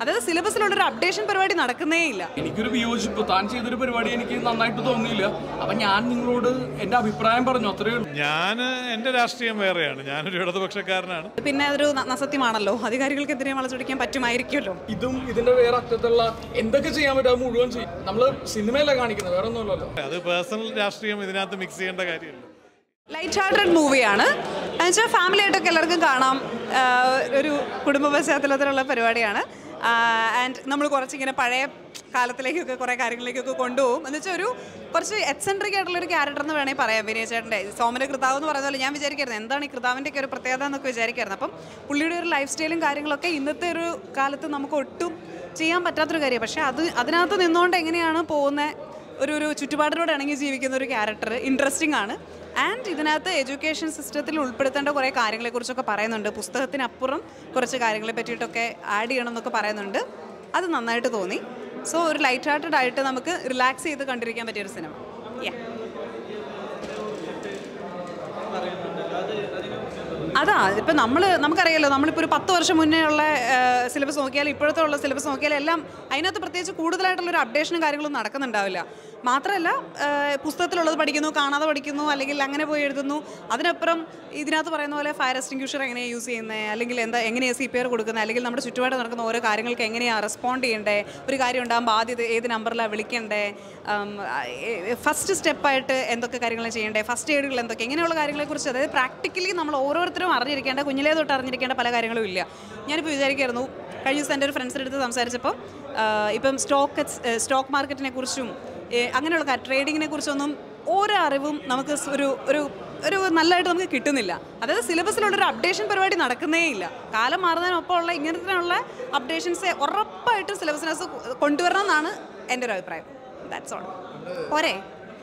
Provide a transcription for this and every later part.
അതായത് സിലബസിലുള്ള ഒരു അപ്ഡേഷൻ പരിപാടി നടക്കുന്നേ ഇല്ല എനിക്കൊരു വിയോജിപ്പ് താൻ ചെയ്തൊരു പരിപാടി എനിക്ക് നന്നായിട്ട് തോന്നിയില്ല അപ്പൊ ഞാൻ നിങ്ങളോട് എന്റെ അഭിപ്രായം പറഞ്ഞു അത്രയേ ഉള്ളൂ ഞാൻ എൻ്റെ രാഷ്ട്രീയം വേറെയാണ് ഞാനൊരു ഇടതുപക്ഷക്കാരനാണ് പിന്നെ അതൊരു ന- നസത്യമാണല്ലോ അധികാരികൾക്കെതിരെ വളച്ചൊടിക്കാൻ പറ്റുമായിരിക്കുമല്ലോ ഇതും ഇതിന്റെ വേറെ അറ്റത്തുള്ള എന്തൊക്കെ ചെയ്യാൻ പറ്റും അത് മുഴുവൻ ചെയ്യും നമ്മള് സിനിമയല്ല കാണിക്കുന്നത് വേറെ ഒന്നുമല്ലല്ലോ അത് പേഴ്സണൽ രാഷ്ട്രീയം ഇതിനകത്ത് മിക്സ് ചെയ്യേണ്ട കാര്യമില്ല ലൈറ്റ് ഹാർട്ടഡ് മൂവിയാണ് എന്നുവെച്ചാൽ ഫാമിലി ആയിട്ടൊക്കെ എല്ലാവർക്കും കാണാം ആഹ് ഒരു കുടുംബ പശ്ചാത്തലത്തിലുള്ള പരിപാടിയാണ് ആൻഡ് നമ്മൾ കുറച്ചിങ്ങനെ പഴയ കാലത്തിലേക്കൊക്കെ കുറേ കാര്യങ്ങളിലേക്കൊക്കെ കൊണ്ടുപോകും എന്ന് വെച്ചാൽ ഒരു കുറച്ച് എക്സെൻട്രിക് ആയിട്ടുള്ള ഒരു ക്യാരക്ടർ എന്ന് വേണമെങ്കിൽ പറയാം വിനയ ചേട്ടൻ്റെ സോമന കൃതാവ് എന്ന് പറയുന്ന പോലെ ഞാൻ വിചാരിക്കായിരുന്നു എന്താണ് ഈ കൃതാവിൻ്റെ ഒക്കെ ഒരു പ്രത്യേകത എന്നൊക്കെ വിചാരിക്കായിരുന്നു അപ്പം പുള്ളിയുടെ ഒരു ലൈഫ് സ്റ്റൈലും കാര്യങ്ങളൊക്കെ ഇന്നത്തെ ഒരു കാലത്ത് നമുക്ക് ഒട്ടും ചെയ്യാൻ പറ്റാത്തൊരു കാര്യമാണ് പക്ഷേ അത് അതിനകത്ത് നിന്നുകൊണ്ട് എങ്ങനെയാണ് പോകുന്നത് ഒരു ഒരു ചുറ്റുപാടിനോട് ഇണങ്ങി ജീവിക്കുന്ന ഒരു ക്യാരക്ടർ ഇൻട്രസ്റ്റിംഗ് ആണ് ആൻഡ് ഇതിനകത്ത് എഡ്യൂക്കേഷൻ സിസ്റ്റത്തിൽ ഉൾപ്പെടുത്തേണ്ട കുറേ കാര്യങ്ങളെക്കുറിച്ചൊക്കെ പറയുന്നുണ്ട് പുസ്തകത്തിനപ്പുറം കുറച്ച് കാര്യങ്ങളെ പറ്റിയിട്ടൊക്കെ ആഡ് ചെയ്യണം എന്നൊക്കെ പറയുന്നുണ്ട് അത് നന്നായിട്ട് തോന്നി സോ ഒരു ലൈറ്റ് ഹാർട്ടഡ് ആയിട്ട് നമുക്ക് റിലാക്സ് ചെയ്ത് കണ്ടിരിക്കാൻ പറ്റിയൊരു സിനിമ യാ അതാ ഇപ്പം നമ്മൾ നമുക്കറിയാലോ നമ്മളിപ്പോൾ ഒരു പത്ത് വർഷം മുന്നേ ഉള്ള സിലബസ് നോക്കിയാൽ ഇപ്പോഴത്തെ ഉള്ള സിലബസ് നോക്കിയാൽ എല്ലാം അതിനകത്ത് പ്രത്യേകിച്ച് കൂടുതലായിട്ടുള്ളൊരു അപ്ഡേഷനും കാര്യങ്ങളും നടക്കുന്നുണ്ടാവില്ല മാത്രമല്ല ആ, പുസ്തകത്തിലുള്ളത് പഠിക്കുന്നു കാണാതെ പഠിക്കുന്നു അല്ലെങ്കിൽ അങ്ങനെ പോയി എഴുതുന്നു അതിനപ്പുറം ഇതിനകത്ത് പറയുന്ന പോലെ ഫയർ എക്സ്റ്റിങ്ക്യൂഷർ എങ്ങനെയാണ് യൂസ് ചെയ്യുന്നത് അല്ലെങ്കിൽ എന്താ എങ്ങനെയാണ് സി പി ആർ കൊടുക്കുന്നത് അല്ലെങ്കിൽ നമ്മുടെ ചുറ്റുപാട് നടക്കുന്ന ഓരോ കാര്യങ്ങൾക്ക് എങ്ങനെയാണ് റെസ്പോണ്ട് ചെയ്യേണ്ടത് ഒരു കാര്യം ഉണ്ടാകുമ്പോൾ ആദ്യം ഇത് ഏത് നമ്പറിലാണ് വിളിക്കേണ്ടത് ഫസ്റ്റ് സ്റ്റെപ്പായിട്ട് എന്തൊക്കെ കാര്യങ്ങൾ ചെയ്യേണ്ടത് ഫസ്റ്റ് എയ്ഡുകൾ എന്തൊക്കെ ഇങ്ങനെയുള്ള കാര്യങ്ങളെക്കുറിച്ച് അതായത് പ്രാക്ടിക്കലി നമ്മൾ ഓരോരുത്തരും അറിഞ്ഞിരിക്കേണ്ട കുഞ്ഞിലേ തൊട്ട് അറിഞ്ഞിരിക്കേണ്ട പല കാര്യങ്ങളും ഇല്ല ഞാനിപ്പോൾ വിചാരിക്കായിരുന്നു കഴിഞ്ഞ ദിവസം എൻ്റെ ഒരു ഫ്രണ്ട്സിൻ്റെ അടുത്ത് സംസാരിച്ചപ്പോൾ ആഹ് ഇപ്പം സ്റ്റോക്ക് സ്റ്റോക്ക് മാർക്കറ്റിനെ കുറിച്ചും ഏഹ് അങ്ങനെയുള്ള ട്രേഡിങ്ങിനെ കുറിച്ചൊന്നും ഓരോ അറിവും നമുക്ക് സ് ഒരു ഒരു ഒരു നല്ലതായിട്ട് നമുക്ക് കിട്ടുന്നില്ല അതായത് സിലബസിലുള്ള ഒരു അപ്ഡേഷൻ പരിപാടി നടക്കുന്നേ ഇല്ല കാലം മാറുന്നതിനൊപ്പം ഉള്ള ഇങ്ങനത്തിനുള്ള അപ്ഡേഷൻസ് ഉറപ്പായിട്ടും സിലബസിനകത്ത് കൊണ്ടുവരണം എന്നാണ് എൻ്റെ ഒരു അഭിപ്രായം ദാറ്റ്സ് ഓൾ പോരെ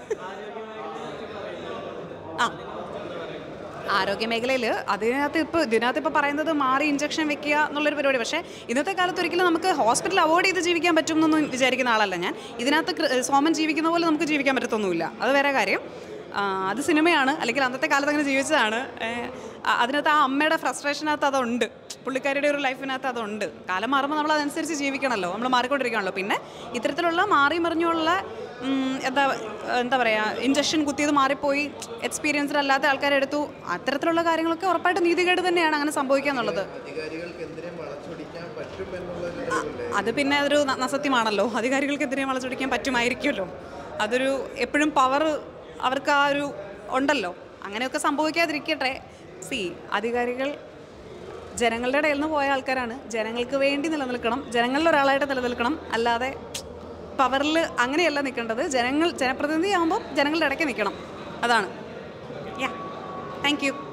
ആ ആരോഗ്യ മേഖലയിൽ അതിനകത്ത് ഇപ്പോൾ ഇതിനകത്ത് ഇപ്പോൾ പറയുന്നത് മാറി ഇഞ്ചക്ഷൻ വെക്കുക എന്നുള്ളൊരു പരിപാടി പക്ഷേ ഇന്നത്തെ കാലത്ത് ഒരിക്കലും നമുക്ക് ഹോസ്പിറ്റൽ അവോയ്ഡ് ചെയ്ത് ജീവിക്കാൻ പറ്റും എന്നൊന്നും വിചാരിക്കുന്ന ആളല്ല ഞാൻ ഇതിനകത്ത് കൃ- സോമൻ ജീവിക്കുന്ന പോലെ നമുക്ക് ജീവിക്കാൻ പറ്റത്തൊന്നുമില്ല അത് വേറെ കാര്യം ആ, അത് സിനിമയാണ് അല്ലെങ്കിൽ അന്നത്തെ കാലത്ത് അങ്ങനെ ജീവിച്ചതാണ് ഏ, ആ, അതിനകത്ത് ആ അമ്മയുടെ ഫ്രസ്ട്രേഷനകത്ത് അതുണ്ട് പുള്ളിക്കാരിയുടെ ഒരു ലൈഫിനകത്ത് അതുണ്ട് കാലം മാറുമ്പോൾ നമ്മൾ അതനുസരിച്ച് ജീവിക്കണമല്ലോ നമ്മൾ മാറിക്കൊണ്ടിരിക്കണമല്ലോ പിന്നെ ഇത്തരത്തിലുള്ള മാറി മറിഞ്ഞുള്ള ഉം, എന്താ എന്താ പറയുക ഇഞ്ചക്ഷൻ കുത്തിയത് മാറിപ്പോയി എക്സ്പീരിയൻസ്ഡ് അല്ലാത്ത ആൾക്കാരെ എടുത്തു അത്തരത്തിലുള്ള കാര്യങ്ങളൊക്കെ ഉറപ്പായിട്ട് നീതികേട് തന്നെയാണ് അങ്ങനെ സംഭവിക്കുക എന്നുള്ളത് അധികാരികൾക്കെതിരെ വളച്ചൊടിക്കാൻ പറ്റും എന്നുള്ളൊരു ആ, അത് പിന്നെ അതൊരു ന- നസത്യമാണല്ലോ അധികാരികൾക്കെതിരെ വളച്ചൊടിക്കാൻ പറ്റുമായിരിക്കുമല്ലോ അതൊരു എപ്പോഴും പവർ അവർക്ക് ആ ഒരു ഉണ്ടല്ലോ അങ്ങനെയൊക്കെ സംഭവിക്കാതിരിക്കട്ടെ സി അധികാരികൾ ജനങ്ങളുടെ ഇടയിൽ നിന്ന് പോയ ആൾക്കാരാണ് ജനങ്ങൾക്ക് വേണ്ടി നിലനിൽക്കണം ജനങ്ങളിൽ ഒരാളായിട്ട് നിലനിൽക്കണം അല്ലാതെ പവറിൽ അങ്ങനെയല്ല നിൽക്കേണ്ടത് ജനങ്ങൾ ജനപ്രതിനിധി ആകുമ്പോൾ ജനങ്ങളുടെ ഇടയ്ക്ക് നിൽക്കണം അതാണ് യാ താങ്ക് യു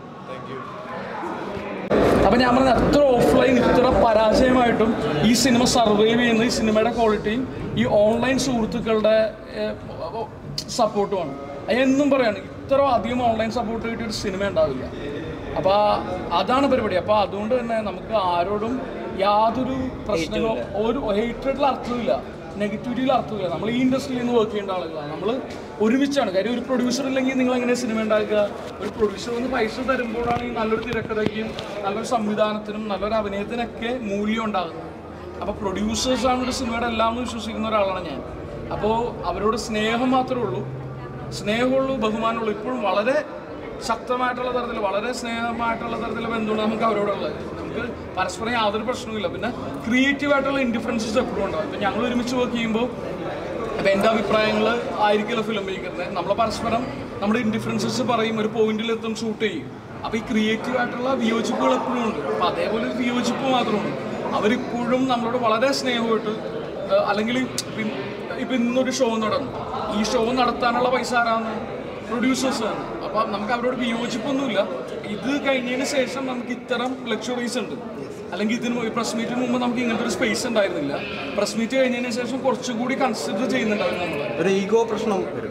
അപ്പൊ ഞാൻ പറഞ്ഞ അത്ര ഓഫ്ലൈൻ ഇത്ര പരാജയമായിട്ടും ഈ സിനിമ സർവൈവ് ചെയ്യുന്ന ഈ സിനിമയുടെ ക്വാളിറ്റിയും ഈ ഓൺലൈൻ സുഹൃത്തുക്കളുടെ സപ്പോർട്ടുമാണ് അത് എന്നും പറയാണ് ഇത്ര അധികം ഓൺലൈൻ സപ്പോർട്ട് കിട്ടിയ ഒരു സിനിമ ഉണ്ടാവില്ല അപ്പോൾ അതാണ് പരിപാടി അപ്പോൾ അതുകൊണ്ട് തന്നെ നമുക്ക് ആരോടും യാതൊരു പ്രശ്നങ്ങളോ ഒരു ഹേറ്റഡിൽ അർത്ഥമില്ല നെഗറ്റിവിറ്റിയിൽ അർത്ഥമില്ല നമ്മൾ ഈ ഇൻഡസ്ട്രിയിൽ നിന്ന് വർക്ക് ചെയ്യേണ്ട ആളുകളാണ് നമ്മൾ ഒരുമിച്ചാണ് കാര്യം ഒരു പ്രൊഡ്യൂസർ ഇല്ലെങ്കിൽ നിങ്ങൾ എങ്ങനെ സിനിമ ഉണ്ടാക്കുക ഒരു പ്രൊഡ്യൂസർ വന്ന് പൈസ തരുമ്പോഴാണ് ഈ നല്ലൊരു തിരക്കഥയ്ക്കും നല്ലൊരു സംവിധാനത്തിനും നല്ലൊരു അഭിനയത്തിനൊക്കെ മൂല്യം ഉണ്ടാകുന്നത് അപ്പോൾ പ്രൊഡ്യൂസേഴ്സാണ് ഒരു സിനിമയുടെ എല്ലാം എന്ന് വിശ്വസിക്കുന്ന ഒരാളാണ് ഞാൻ അപ്പോൾ അവരോട് സ്നേഹം മാത്രമേ ഉള്ളൂ സ്നേഹമുള്ളൂ ബഹുമാനമുള്ളൂ ഇപ്പോഴും വളരെ ശക്തമായിട്ടുള്ള തരത്തിൽ വളരെ സ്നേഹമായിട്ടുള്ള തരത്തിലുള്ള ബന്ധമാണ് നമുക്ക് അവരോടുള്ളത് നമുക്ക് പരസ്പരം യാതൊരു പ്രശ്നവുമില്ല പിന്നെ ക്രിയേറ്റീവ് ആയിട്ടുള്ള ഇൻഡിഫറൻസസ് എപ്പോഴും ഉണ്ടാവും ഇപ്പം ഞങ്ങൾ ഒരുമിച്ച് വർക്ക് ചെയ്യുമ്പോൾ അപ്പം എൻ്റെ അഭിപ്രായങ്ങൾ ആയിരിക്കില്ല ഫിലിം മേക്കറിന് നമ്മൾ പരസ്പരം നമ്മുടെ ഇൻഡിഫറൻസസ് പറയും ഒരു പോയിന്റിലെത്തും ഷൂട്ട് ചെയ്യും അപ്പോൾ ഈ ക്രിയേറ്റീവ് ആയിട്ടുള്ള വിയോജിപ്പുകൾ എപ്പോഴും ഉണ്ട് അപ്പം അതേപോലെ ഒരു വിയോജിപ്പ് മാത്രമാണ് അവരിപ്പോഴും നമ്മളോട് വളരെ സ്നേഹമായിട്ട് ഏഹ്, അല്ലെങ്കിൽ ഇപ്പം ഇപ്പം ഇന്നൊരു ഷോ നടന്നു ഈ ഷോ നടത്താനുള്ള പൈസ ആരാണ് പ്രൊഡ്യൂസേഴ്സാണ് അപ്പം നമുക്ക് അവരോട് വിയോജിപ്പൊന്നുമില്ല ഇത് കഴിഞ്ഞതിന് ശേഷം നമുക്ക് ഇത്തരം ലക്ഷറീസ് ഉണ്ട് അല്ലെങ്കിൽ ഇതിന് പ്രസ് മീറ്റിന് മുമ്പ് നമുക്ക് ഇങ്ങനത്തെ ഒരു സ്പേസ് ഉണ്ടായിരുന്നില്ല പ്രസ് മീറ്റ് കഴിഞ്ഞതിന് ശേഷം കുറച്ചുകൂടി കൺസിഡർ ചെയ്യുന്നുണ്ടായിരുന്നു നമ്മൾ ഒരു ഈഗോ പ്രശ്നം വരും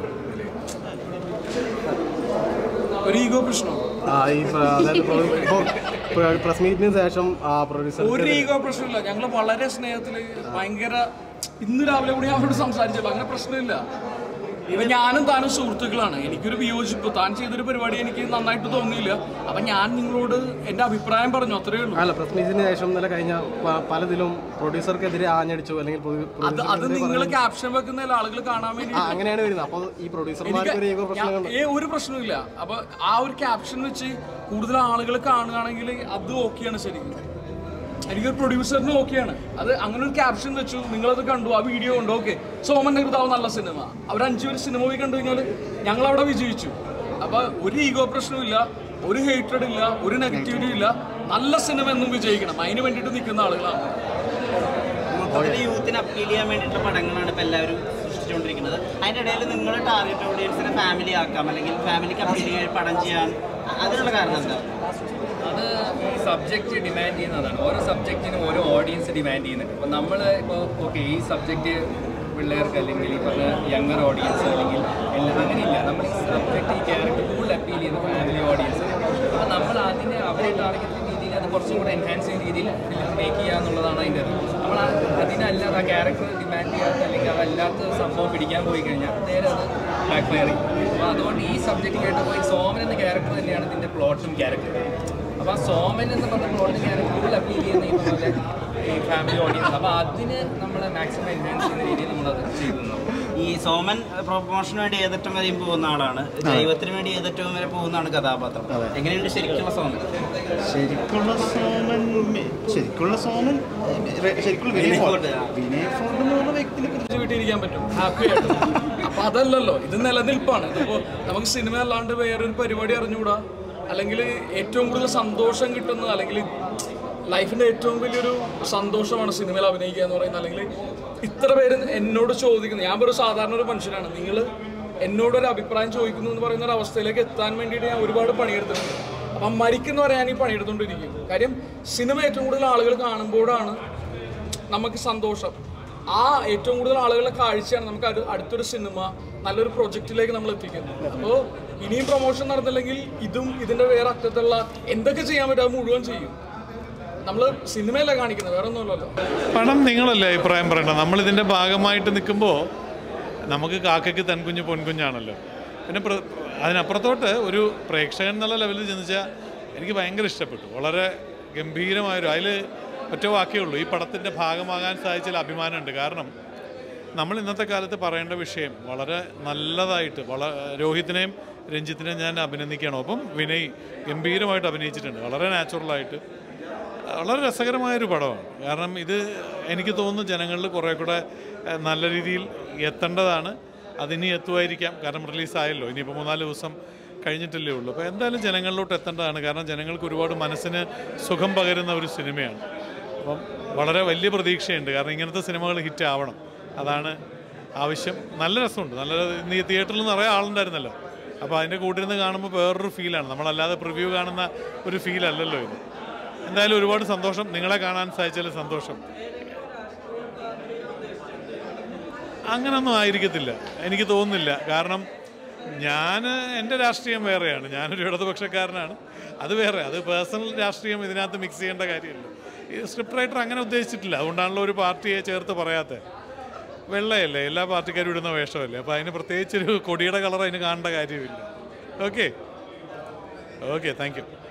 ഒരു ഈഗോ പ്രശ്നം ആ ഈ പ്ര- അതായത് ഇപ്പോൾ പ്രസ് മീറ്റിന് ശേഷം ആ പ്രൊഡ്യൂസർ ഒരു ഈഗോ പ്രശ്നമില്ല ഞങ്ങൾ വളരെ സ്നേഹത്തിൽ ഭയങ്കര ഇന്ന് രാവിലെ കൂടി ഞാൻ അവരോട് സംസാരിച്ചുള്ളൂ അങ്ങനെ പ്രശ്നമില്ല ഇപ്പൊ ഞാനും താനും സുഹൃത്തുക്കളാണ് എനിക്കൊരു വിയോജിപ്പ് താൻ ചെയ്തൊരു പരിപാടി എനിക്ക് നന്നായിട്ട് തോന്നിയില്ല അപ്പൊ ഞാൻ നിങ്ങളോട് എന്റെ അഭിപ്രായം പറഞ്ഞു അത്രയേ ഉള്ളൂ അല്ല പ്രസ് മീറ്റിന് ശേഷം ഇന്നലെ കഴിഞ്ഞ പ- പലതിലും പ്രൊഡ്യൂസർക്കെതിരെ ആഞ്ഞടിച്ചു അല്ലെങ്കിൽ പ്രൊഡ്യൂ- അത് അത് പ്രൊഡ്യൂസർക്കെതിരെ നിങ്ങൾ പറഞ്ഞു. ക്യാപ്ഷൻ വെക്കുന്ന ആളുകൾ കാണാൻ വേണ്ടി ആ, അങ്ങനെയാണ് വരുന്നത് അപ്പോൾ ഈ പ്രൊഡ്യൂസർമാർക്ക് ഒരു ഈഗോ പ്രശ്നങ്ങൾ ഏ ഒരു പ്രശ്നമില്ല അപ്പൊ ആ ഒരു ക്യാപ്ഷൻ വെച്ച് കൂടുതൽ ആളുകൾ കാണുകയാണെങ്കിൽ അത് ഓക്കെയാണ് ശരിക്കും എനിക്കൊരു പ്രൊഡ്യൂസറിന് ഓക്കെയാണ് അത് അങ്ങനെ ഒരു ക്യാപ്ഷൻ വെച്ചു നിങ്ങളത് കണ്ടു ആ വീഡിയോ കണ്ടു ഓക്കെ സോമന്റെ കൃതാവ് നല്ല സിനിമ അവർ അഞ്ചുപേര് സിനിമ പോയി കണ്ടു കഴിഞ്ഞാൽ ഞങ്ങൾ അവിടെ വിജയിച്ചു അപ്പൊ ഒരു ഈഗോ പ്രശ്നമില്ല ഒരു ഹേറ്റഡ് ഇല്ല ഒരു നെഗറ്റിവിറ്റി ഇല്ല നല്ല സിനിമ എന്നും വിജയിക്കണം അതിന് വേണ്ടിയിട്ട് നിൽക്കുന്ന ആളുകളാണ് മൊത്തത്തിൽ യൂത്തിന് അപ്പീൽ ചെയ്യാൻ വേണ്ടിയിട്ടുള്ള പടങ്ങളാണ് ഇപ്പോൾ എല്ലാവരും സൃഷ്ടിച്ചുകൊണ്ടിരിക്കുന്നത് അതിൻ്റെ ഇടയിൽ നിങ്ങൾ ടാർഗറ്റ് ഓഡിയൻസിനെ ഫാമിലി ആക്കാം അല്ലെങ്കിൽ ഫാമിലിക്ക് അപ്പീൽ ചെയ്യാൻ പടം ചെയ്യാൻ അ- അതിനുള്ള കാരണം എന്താ അത് ഈ സബ്ജക്റ്റ് ഡിമാൻഡ് ചെയ്യുന്നതാണ് ഓരോ സബ്ജക്റ്റിനും ഓരോ ഓഡിയൻസ് ഡിമാൻഡ് ചെയ്യുന്നുണ്ട് അപ്പോൾ നമ്മൾ ഇപ്പോൾ ഓക്കെ ഈ സബ്ജക്റ്റ് പിള്ളേർക്ക് അല്ലെങ്കിൽ ഈ പറഞ്ഞ യങ്ങർ ഓഡിയൻസ് അല്ലെങ്കിൽ എല്ലാം അങ്ങനെയില്ല നമ്മൾ ഈ സബ്ജക്റ്റ് ഈ ക്യാരക്ടർ കൂടുതൽ അപ്പീൽ ചെയ്യുന്ന ഫാമിലി ഓഡിയൻസ് അപ്പോൾ നമ്മൾ അതിനെ അവരെ ടാർഗറ്റ് രീതിയിൽ അത് കുറച്ചും കൂടെ എൻഹാൻസ് ചെയ്യുന്ന രീതിയിൽ ഫിലിം മേക്ക് ചെയ്യുക എന്നുള്ളതാണ് അതിൻ്റെ നമ്മൾ ആ- അതിനല്ലാതെ ആ ക്യാരക്ടർ ഡിമാൻഡ് ചെയ്യാത്ത അല്ലെങ്കിൽ അതല്ലാത്ത സംഭവം പിടിക്കാൻ പോയി കഴിഞ്ഞാൽ നേരെ അത് ബാക്ക് ഫയർ ചെയ്യും അപ്പോൾ അതുകൊണ്ട് ഈ സബ്ജക്റ്റ് കേട്ടപ്പോൾ ഈ സോമൻ എന്ന ക്യാരക്ടർ തന്നെയാണ് ഇതിൻ്റെ പ്ലോട്ടും ക്യാരക്ടറും അപ്പോൾ ആ സോമൻ എന്ന് പറഞ്ഞ പ്ലോട്ടിന് ക്യാരക്ടർ കൂടുതൽ അപ്പീൽ ചെയ്യുന്ന ഈ പറഞ്ഞ പോലെ ഈ ഫാമിലി ഓഡിയൻസ് അപ്പോൾ അതിന് നമ്മൾ മാക്സിമം എൻഹാൻസ് ചെയ്യുന്ന രീതിയിൽ നമ്മളത് ചെയ്തു ഈ സോമൻ പ്രൊമോഷന് വേണ്ടി ഏതറ്റം വരെയും പോകുന്ന ആളാണ് ദൈവത്തിന് വേണ്ടി ഏതറ്റവും വരെ പോകുന്നതാണ് കഥാപാത്രം എങ്ങനെയുണ്ട് ശരിക്കുള്ള സോമൻ ശരിക്കുള്ള സോമൻ ശരിക്കുള്ള സോമൻ ഏ, ശരിക്കുള്ള വിനയ് വിനയ് ഫോർട്ട് ഫോർട്ട്, ആ. വിനയ് ഫോർട്ട് എന്ന് പറഞ്ഞ വ്യക്തിനെ കുറിച്ച് തിരിച്ച് വീട്ടിലിരിക്കാൻ പറ്റും ഹാപ്പി ആയിട്ട് അപ്പൊ അതല്ലല്ലോ ഇത് നിലനിൽപ്പാണ് ഇതിപ്പോ നമുക്ക് സിനിമ അല്ലാണ്ട് വേറൊരു പരിപാടി അറിഞ്ഞുകൂടാ അല്ലെങ്കിൽ ഏറ്റവും കൂടുതൽ സന്തോഷം കിട്ടുന്ന അല്ലെങ്കിൽ ലൈഫിന്റെ ഏറ്റവും വലിയൊരു സന്തോഷമാണ് സിനിമയിൽ അഭിനയിക്കുക എന്ന് പറയുന്നത് അല്ലെങ്കിൽ ഇത്ര പേര് എന്നോട് ചോദിക്കുന്നു ഞാൻ ഒരു സാധാരണ ഒരു മനുഷ്യനാണ് നിങ്ങൾ എന്നോട് ഒരു അഭിപ്രായം ചോദിക്കുന്നു എന്ന് പറയുന്ന ഒരു അവസ്ഥയിലേക്ക് എത്താൻ വേണ്ടിയിട്ട് ഞാൻ ഒരുപാട് പണിയെടുത്തിട്ടുണ്ട് അപ്പം മരിക്കുന്ന വരെ ഞാൻ ഈ പണിയെടുത്തുകൊണ്ടിരിക്കും കാര്യം സിനിമ ഏറ്റവും കൂടുതൽ ആളുകൾ കാണുമ്പോഴാണ് നമുക്ക് സന്തോഷം ആ ഏറ്റവും കൂടുതൽ ആളുകളുടെ കാഴ്ചയാണ് നമുക്ക് അടു- അടുത്തൊരു സിനിമ നല്ലൊരു പ്രൊജക്റ്റിലേക്ക് നമ്മൾ എത്തിക്കുന്നത് അപ്പോൾ ഇനിയും പ്രൊമോഷൻ നടന്നില്ലെങ്കിൽ ഇതും ഇതിന്റെ വേറെ അറ്റത്തുള്ള എന്തൊക്കെ ചെയ്യാൻ പറ്റും അത് മുഴുവൻ ചെയ്യും നമ്മൾ സിനിമയല്ല കാണിക്കുന്നത് വേറെ ഒന്നുമല്ലല്ലോ പണം നിങ്ങളല്ലേ അഭിപ്രായം പറയണം നമ്മളിതിൻ്റെ ഭാഗമായിട്ട് നിൽക്കുമ്പോൾ നമുക്ക് കാക്കയ്ക്ക് തൻകുഞ്ഞ് പൊൻകുഞ്ഞാണല്ലോ പിന്നെ പ്ര- അതിനപ്പുറത്തോട്ട് ഒരു പ്രേക്ഷകൻ എന്നുള്ള ലെവലിൽ ചിന്തിച്ചാൽ എനിക്ക് ഭയങ്കര ഇഷ്ടപ്പെട്ടു വളരെ ഗംഭീരമായൊരു അതിൽ ഒറ്റ വാക്കേ ഉള്ളൂ ഈ പടത്തിൻ്റെ ഭാഗമാകാൻ സാധിച്ചതിൽ അഭിമാനമുണ്ട് കാരണം നമ്മൾ ഇന്നത്തെ കാലത്ത് പറയേണ്ട വിഷയം വളരെ നല്ലതായിട്ട് വള രോഹിത്തിനെയും രഞ്ജിത്തിനെയും ഞാൻ അഭിനന്ദിക്കുകയാണ് ഒപ്പം വിനയ് ഗംഭീരമായിട്ട് അഭിനയിച്ചിട്ടുണ്ട് വളരെ നാച്ചുറലായിട്ട് വളരെ രസകരമായൊരു പടമാണ് കാരണം ഇത് എനിക്ക് തോന്നുന്നു ജനങ്ങളിൽ കുറേ കൂടെ ഏഹ്, നല്ല രീതിയിൽ എത്തേണ്ടതാണ് അതിനി എത്തുമായിരിക്കാം കാരണം റിലീസായല്ലോ ഇനിയിപ്പോൾ മൂന്നാല് ദിവസം കഴിഞ്ഞിട്ടല്ലേ ഉള്ളൂ അപ്പോൾ എന്തായാലും ജനങ്ങളിലോട്ട് എത്തേണ്ടതാണ് കാരണം ജനങ്ങൾക്ക് ഒരുപാട് മനസ്സിന് സുഖം പകരുന്ന ഒരു സിനിമയാണ് അപ്പം വളരെ വലിയ പ്രതീക്ഷയുണ്ട് കാരണം ഇങ്ങനത്തെ സിനിമകൾ ഹിറ്റ് ആവണം അതാണ് ആവശ്യം നല്ല രസമുണ്ട് നല്ല ഇന്ന് ഈ തിയേറ്ററിൽ നിറയെ ആളുണ്ടായിരുന്നല്ലോ അപ്പോൾ അതിൻ്റെ കൂട്ടിരുന്ന് കാണുമ്പോൾ വേറൊരു ഫീലാണ് നമ്മളല്ലാതെ പ്രിവ്യൂ കാണുന്ന ഒരു ഫീൽ അല്ലല്ലോ ഇത് എന്തായാലും ഒരുപാട് സന്തോഷം നിങ്ങളെ കാണാൻ സാധിച്ചാൽ സന്തോഷം അങ്ങനൊന്നും ആയിരിക്കത്തില്ല എനിക്ക് തോന്നുന്നില്ല കാരണം ഞാൻ എൻ്റെ രാഷ്ട്രീയം വേറെയാണ് ഞാനൊരു ഇടതുപക്ഷക്കാരനാണ് അത് വേറെ അത് പേഴ്സണൽ രാഷ്ട്രീയം ഇതിനകത്ത് മിക്സ് ചെയ്യേണ്ട കാര്യമില്ല ഈ സ്ക്രിപ്റ്റ് റൈറ്റർ അങ്ങനെ ഉദ്ദേശിച്ചിട്ടില്ല അതുകൊണ്ടാണല്ലോ ഒരു പാർട്ടിയെ ചേർത്ത് പറയാത്തത് വെള്ളയല്ലേ എല്ലാ പാർട്ടിക്കാരും ഇടുന്ന വേഷമല്ലേ അപ്പോൾ അതിന് പ്രത്യേകിച്ചൊരു കൊടിയുടെ കളർ അതിന് കാണേണ്ട കാര്യമില്ല ഓക്കെ ഓക്കെ താങ്ക് യു